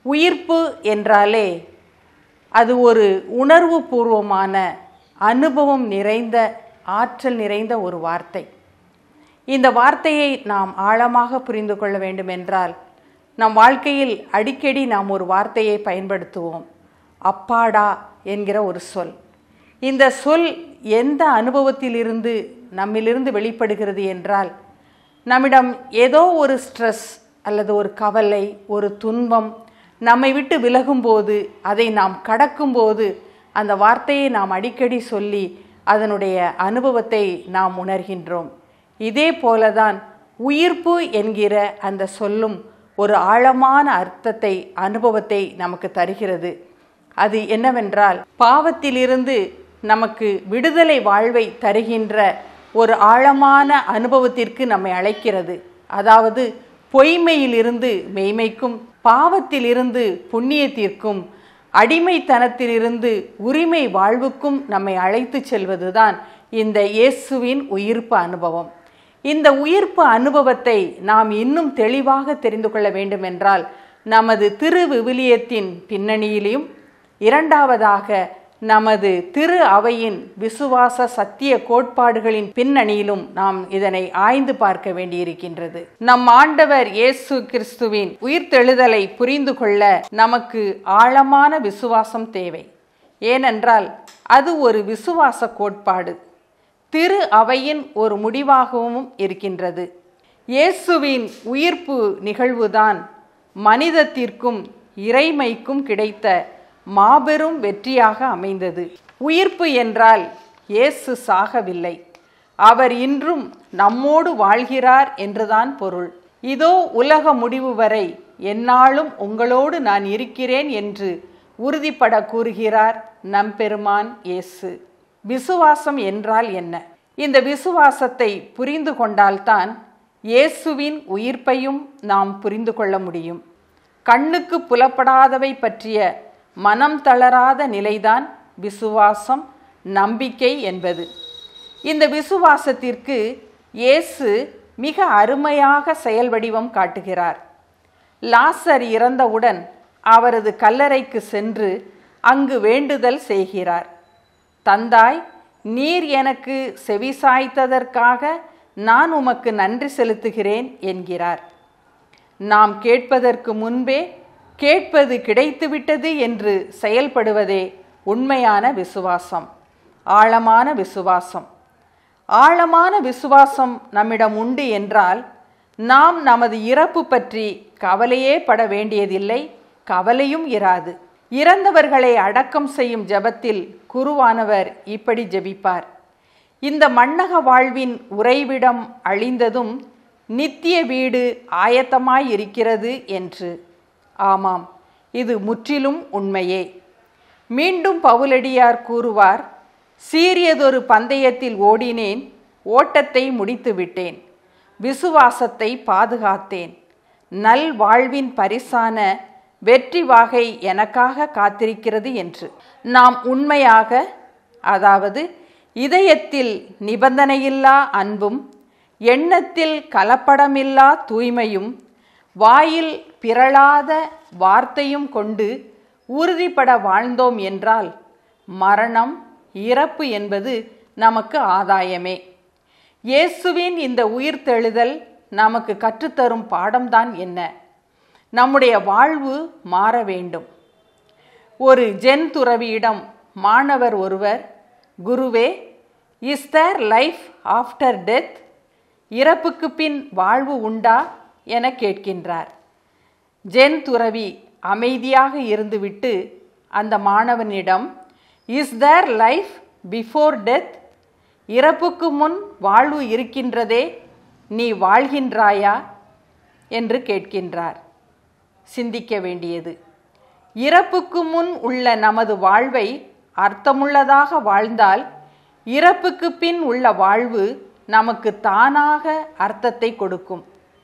உயிர்ப்பு என்றாலே அது ஒரு உணர்வு பூர்வமான அனுபவம் நிறைந்த ஆற்றல் நிறைந்த ஒரு வார்த்தை இந்த வார்த்தையை நாம் ஆழமாக புரிந்து கொள்ள வேண்டும் என்றால் நம் வாழ்க்கையில் அடிக்கடி நாம் ஒரு வார்த்தையை பயன்படுத்துவோம் அப்பாடா என்கிற ஒரு சொல் இந்த சொல் எந்த அனுபவத்திலிருந்து நம்மிலிருந்து வெளிப்படுகிறது என்றால் நம்மிடம் ஏதோ ஒரு ஸ்ட்ரெஸ் அல்லது ஒரு கவலை ஒரு துன்பம் நம்மை விட்டு விலகும்போது அதை நாம் கடக்கும்போது அந்த வார்த்தையை நாம் அடிக்கடி சொல்லி அதனுடைய அனுபவத்தை நாம் உணர்கின்றோம் இதே போலதான் உயிர்ப்பு என்கிற அந்த சொல்லும் ஒரு ஆழமான அர்த்தத்தை அனுபவத்தை நமக்கு தருகிறது அது என்னவென்றால் பாவத்திலிருந்து நமக்கு விடுதலை வாழ்வை தருகின்ற ஒரு ஆழமான அனுபவத்திற்கு நம்மை அழைக்கிறது அதாவது பொய்மையிலிருந்து மெய்மைக்கும் பாவத்திலிருந்து புண்ணியத்திற்கும் அடிமைத்தனத்திலிருந்து உரிமை வாழ்வுக்கும் நம்மை அழைத்து செல்வதுதான் இந்த இயேசுவின் உயிர்ப்பு அனுபவம் இந்த உயிர்ப்பு அனுபவத்தை நாம் இன்னும் தெளிவாக தெரிந்து கொள்ள வேண்டும் என்றால் நமது திரு விவிலியத்தின் பின்னணியிலும் இரண்டாவதாக நமது திரு அவையின் விசுவாச சத்திய கோட்பாடுகளின் பின்னணியிலும் நாம் இதனை ஆய்ந்து பார்க்க வேண்டியிருக்கின்றது நம் ஆண்டவர் இயேசு கிறிஸ்துவின் உயிர்த்தெழுதலை புரிந்து கொள்ள நமக்கு ஆழமான விசுவாசம் தேவை ஏனென்றால் அது ஒரு விசுவாச கோட்பாடு திரு அவையின் ஒரு முடிவாகவும் இருக்கின்றது இயேசுவின் உயிர்ப்பு நிகழ்வுதான் மனிதத்திற்கும் இறைமைக்கும் கிடைத்த மாபெரும் வெற்றியாக அமைந்தது உயிர்ப்பு என்றால் இயேசு சாகவில்லை அவர் இன்றும் நம்மோடு வாழ்கிறார் என்றுதான் பொருள் இதோ உலக முடிவு வரை எந்நாளும் உங்களோடு நான் இருக்கிறேன் என்று உறுதிப்பட கூறுகிறார் நம்பெருமான் இயேசு விசுவாசம் என்றால் என்ன இந்த விசுவாசத்தை புரிந்து கொண்டால்தான் இயேசுவின் உயிர்ப்பையும் நாம் புரிந்து கொள்ள முடியும் கண்ணுக்கு புலப்படாதவை பற்றிய மனம் தளராத நிலைதான் விசுவாசம் நம்பிக்கை என்பது இந்த விசுவாசத்திற்கு இயேசு மிக அருமையாக செயல் வடிவம் காட்டுகிறார் லாசர் இறந்தவுடன் அவரது கல்லறைக்கு சென்று அங்கு வேண்டுதல் செய்கிறார் தந்தாய் நீர் எனக்கு செவிசாய்த்ததற்காக நான் உமக்கு நன்றி செலுத்துகிறேன் என்கிறார் நாம் கேட்பதற்கு முன்பே கேட்பது கிடைத்துவிட்டது என்று செயல்படுவதே உண்மையான விசுவாசம் ஆழமான விசுவாசம் ஆழமான விசுவாசம் நம்மிடம் உண்டு என்றால் நாம் நமது இறப்பு பற்றி கவலையே பட வேண்டியதில்லை கவலையும் இராது இறந்தவர்களை அடக்கம் செய்யும் ஜபத்தில் குருவானவர் இப்படி ஜெபிப்பார் இந்த மண்ணக வாழ்வின் உறைவிடம் அழிந்ததும் நித்திய வீடு ஆயத்தமாய் இருக்கிறது என்று ஆமாம் இது முற்றிலும் உண்மையே மீண்டும் பவுலடியார் கூறுவார் சீரியதொரு பந்தயத்தில் ஓடினேன் ஓட்டத்தை முடித்து விட்டேன் விசுவாசத்தை பாதுகாத்தேன் நல் வாழ்வின் பரிசான வெற்றி வாகை எனக்காக காத்திருக்கிறது என்று நாம் உண்மையாக அதாவது இதயத்தில் நிபந்தனையில்லா அன்பும் எண்ணத்தில் கலப்படமில்லா தூய்மையும் வாயில் பிறளாத வார்த்தையும் கொண்டு உறுதிப்பட வாழ்ந்தோம் என்றால் மரணம் இறப்பு என்பது நமக்கு ஆதாயமே இயேசுவின் இந்த உயிர்த்தெழுதல் நமக்கு கற்றுத்தரும் பாடம்தான் என்ன நம்முடைய வாழ்வு மாற வேண்டும் ஒரு ஜென் துறவியிடம் மாணவர் ஒருவர் குருவே is there life after death இறப்புக்கு பின் வாழ்வு உண்டா என கேட்கின்றார் ஜென் துறவி அமைதியாக இருந்துவிட்டு அந்த மாணவனிடம் is there life before death இறப்புக்கு முன் வாழ்வு இருக்கின்றதே நீ வாழ்கின்றாயா என்று கேட்கின்றார் சிந்திக்க வேண்டியது இறப்புக்கு முன் உள்ள நமது வாழ்வை அர்த்தமுள்ளதாக வாழ்ந்தால் இறப்புக்கு பின் உள்ள வாழ்வு நமக்கு தானாக அர்த்தத்தை கொடுக்கும்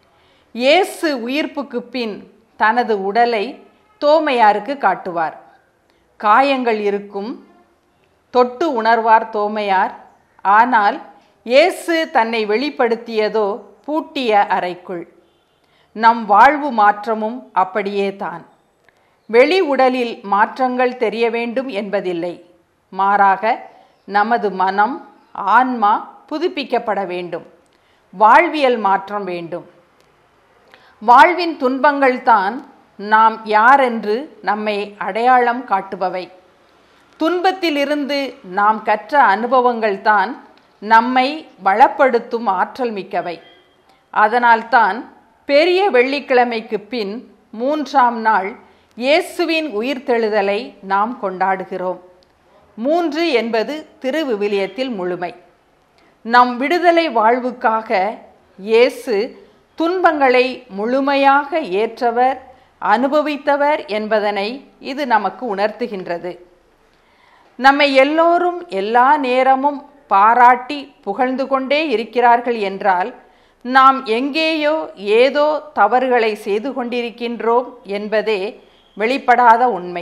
இயேசு உயிர்ப்புக்கு பின் தனது உடலை தோமையாருக்கு காட்டுவார் காயங்கள் இருக்கும் தொட்டு உணர்வார் தோமையார் ஆனால் இயேசு தன்னை வெளிப்படுத்தியதோ பூட்டிய அறைக்குள் நம் வாழ்வு மாற்றமும் அப்படியே தான் வெளி உடலில் மாற்றங்கள் தெரிய வேண்டும் என்பதில்லை மாறாக நமது மனம் ஆன்மா புதுப்பிக்கப்பட வேண்டும் வாழ்வியல் மாற்றம் வேண்டும் வாழ்வின் துன்பங்கள் தான் நாம் யாரென்று நம்மை அடையாளம் காட்டுபவை துன்பத்திலிருந்து நாம் கற்ற அனுபவங்கள் தான் நம்மை வளப்படுத்தும் ஆற்றல் மிக்கவை அதனால்தான் பெரிய வெள்ளிக்கிழமைக்கு பின் மூன்றாம் நாள் இயேசுவின் உயிர்த்தெழுதலை நாம் கொண்டாடுகிறோம் மூன்று என்பது திருவிவிலியத்தில் முழுமை நம் விடுதலை வாழ்வுக்காக இயேசு துன்பங்களை முழுமையாக ஏற்றவர் அனுபவித்தவர் என்பதனை இது நமக்கு உணர்த்துகின்றது நம்மை எல்லோரும் எல்லா நேரமும் பாராட்டி புகழ்ந்து கொண்டே இருக்கிறார்கள் என்றால் நாம் எங்கேயோ ஏதோ தவறுகளை செய்து கொண்டிருக்கின்றோம் என்பதே வெளிப்படாத உண்மை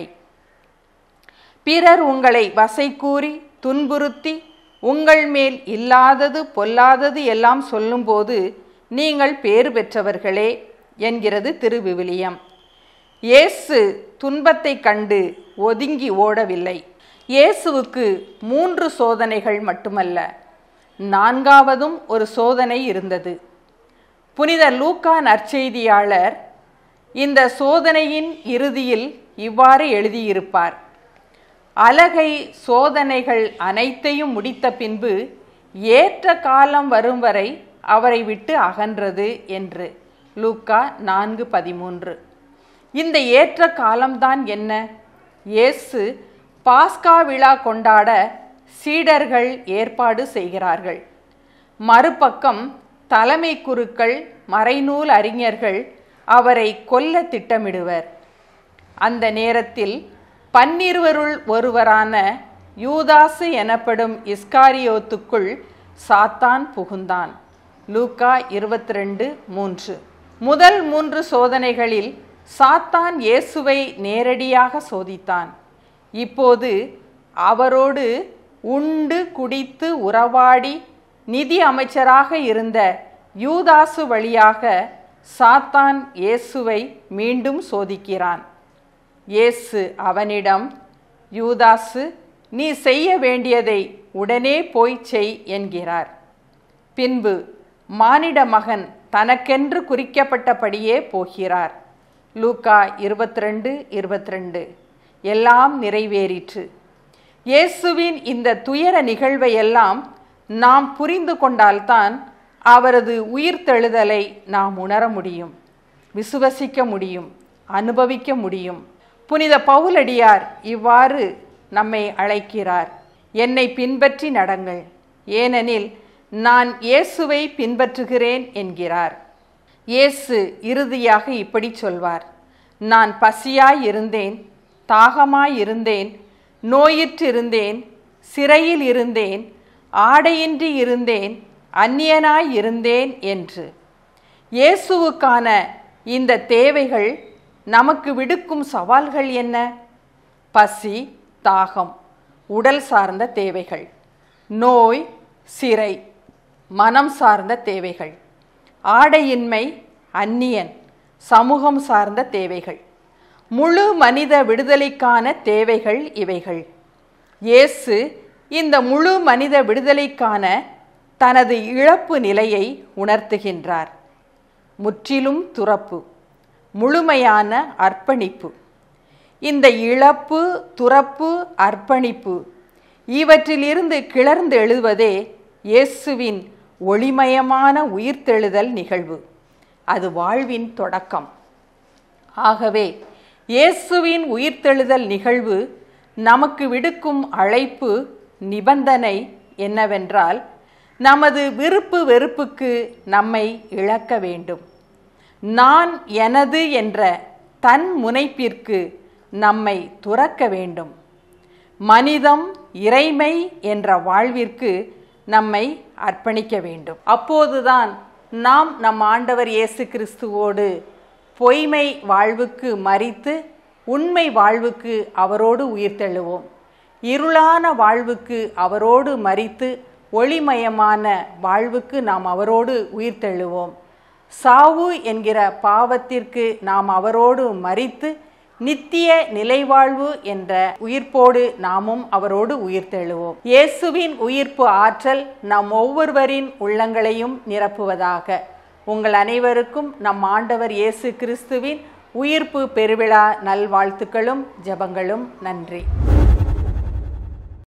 பிறர் உங்களை வசை கூறி துன்புறுத்தி உங்கள் மேல் இல்லாதது பொல்லாதது எல்லாம் சொல்லும்போது நீங்கள் பேறு பெற்றவர்களே என்கிறது திருவிவிலியம் இயேசு துன்பத்தை கண்டு ஒதுங்கி ஓடவில்லை இயேசுவுக்கு மூன்று சோதனைகள் மட்டுமல்ல நான்காவதும் ஒரு சோதனை இருந்தது புனித லூக்கா நற்செய்தியாளர் இந்த சோதனையின் இறுதியில் இவ்வாறு எழுதியிருப்பார் அலகை சோதனைகள் அனைத்தையும் முடித்த பின்பு ஏற்ற காலம் வரும் வரை அவரை விட்டு அகன்றது என்று லூக்கா நான்கு பதிமூன்று இந்த ஏற்ற காலம்தான் என்ன இயேசு பாஸ்கா விழா கொண்டாட சீடர்கள் ஏற்பாடு செய்கிறார்கள் மறுபக்கம் தலைமை குருக்கள் மறைநூல் அறிஞர்கள் அவரை கொல்ல திட்டமிடுவர் அந்த நேரத்தில் பன்னிருவருள் ஒருவரான யூதாசு எனப்படும் இஸ்காரியோத்துக்குள் சாத்தான் புகுந்தான் லூக்கா இருபத்தி ரெண்டு மூன்று முதல் மூன்று சோதனைகளில் சாத்தான் இயேசுவை நேரடியாக சோதித்தான் இப்போது அவரோடு உண்டு குடித்து உறவாடி நிதி அமைச்சராக இருந்த யூதாசு வழியாக சாத்தான் இயேசுவை மீண்டும் சோதிக்கிறான் இயேசு அவனிடம் யூதாசு நீ செய்ய வேண்டியதை உடனே போய் செய் என்கிறார் பின்பு மானிட மகன் தனக்கென்று குறிக்கப்பட்டபடியே போகிறார் லூக்கா இருபத்தி ரெண்டு இருபத்தி ரெண்டு எல்லாம் நிறைவேறிற்று இயேசுவின் இந்த துயர நிகழ்வை எல்லாம் நாம் புரிந்து கொண்டால்தான் அவரது உயிர்த்தெழுதலை நாம் உணர முடியும் விசுவசிக்க முடியும் அனுபவிக்க முடியும் புனித பவுலடியார் இவ்வாறு நம்மை அழைக்கிறார் என்னை பின்பற்றி நடங்கள் ஏனெனில் நான் இயேசுவை பின்பற்றுகிறேன் என்கிறார் இயேசு இறுதியாக இப்படி சொல்வார் நான் பசியாய் இருந்தேன் தாகமாய் இருந்தேன் நோயிற்றிருந்தேன் சிறையில் இருந்தேன் ஆடையின்றி இருந்தேன் அந்நியனாய் இருந்தேன் என்று இயேசுவுக்கான இந்த தேவைகள் நமக்கு விடுக்கும் சவால்கள் என்ன பசி தாகம் உடல் சார்ந்த தேவைகள் நோய் சிறை மனம் சார்ந்த தேவைகள் ஆடையின்மை அந்நியன் சமூகம் சார்ந்த தேவைகள் முழு மனித விடுதலைக்கான தேவைகள் இவைகள் இயேசு இந்த முழு மனித விடுதலைக்கான தனது இழப்பு நிலையை உணர்த்துகின்றார் முற்றிலும் துறப்பு முழுமையான அர்ப்பணிப்பு இந்த இழப்பு துறப்பு அர்ப்பணிப்பு இவற்றிலிருந்து கிளர்ந்து எழுவதே இயேசுவின் ஒளிமயமான உயிர்த்தெழுதல் நிகழ்வு அது வாழ்வின் தொடக்கம் ஆகவே இயேசுவின் உயிர்த்தெழுதல் நிகழ்வு நமக்கு விடுக்கும் அழைப்பு நிபந்தனை என்னவென்றால் நமது விருப்பு வெறுப்புக்கு நம்மை இழக்க வேண்டும் நான் எனது என்ற தன் முனைப்பிற்கு நம்மை துறக்க வேண்டும் மனிதம் இறைமை என்ற வாழ்விற்கு நம்மை அர்ப்பணிக்க வேண்டும் அப்போதுதான் நாம் நம் ஆண்டவர் இயேசு கிறிஸ்துவோடு பொய்மை வாழ்வுக்கு மறித்து உண்மை வாழ்வுக்கு அவரோடு உயிர்த்தெழுவோம் இருளான வாழ்வுக்கு அவரோடு மறித்து ஒளிமயமான வாழ்வுக்கு நாம் அவரோடு உயிர்த்தெழுவோம் சாவு என்கிற பாவத்திற்கு நாம் அவரோடு மறித்து நித்திய நிலைவாழ்வு என்ற உயிர்ப்போடு நாமும் அவரோடு உயிர்த்தெழுவோம் இயேசுவின் உயிர்ப்பு ஆற்றல் நம் ஒவ்வொருவரின் உள்ளங்களையும் நிரப்புவதாக உங்கள் அனைவருக்கும் நம் ஆண்டவர் இயேசு கிறிஸ்துவின் உயிர்ப்பு பெருவிழா நல்வாழ்த்துக்களும் ஜெபங்களும் நன்றி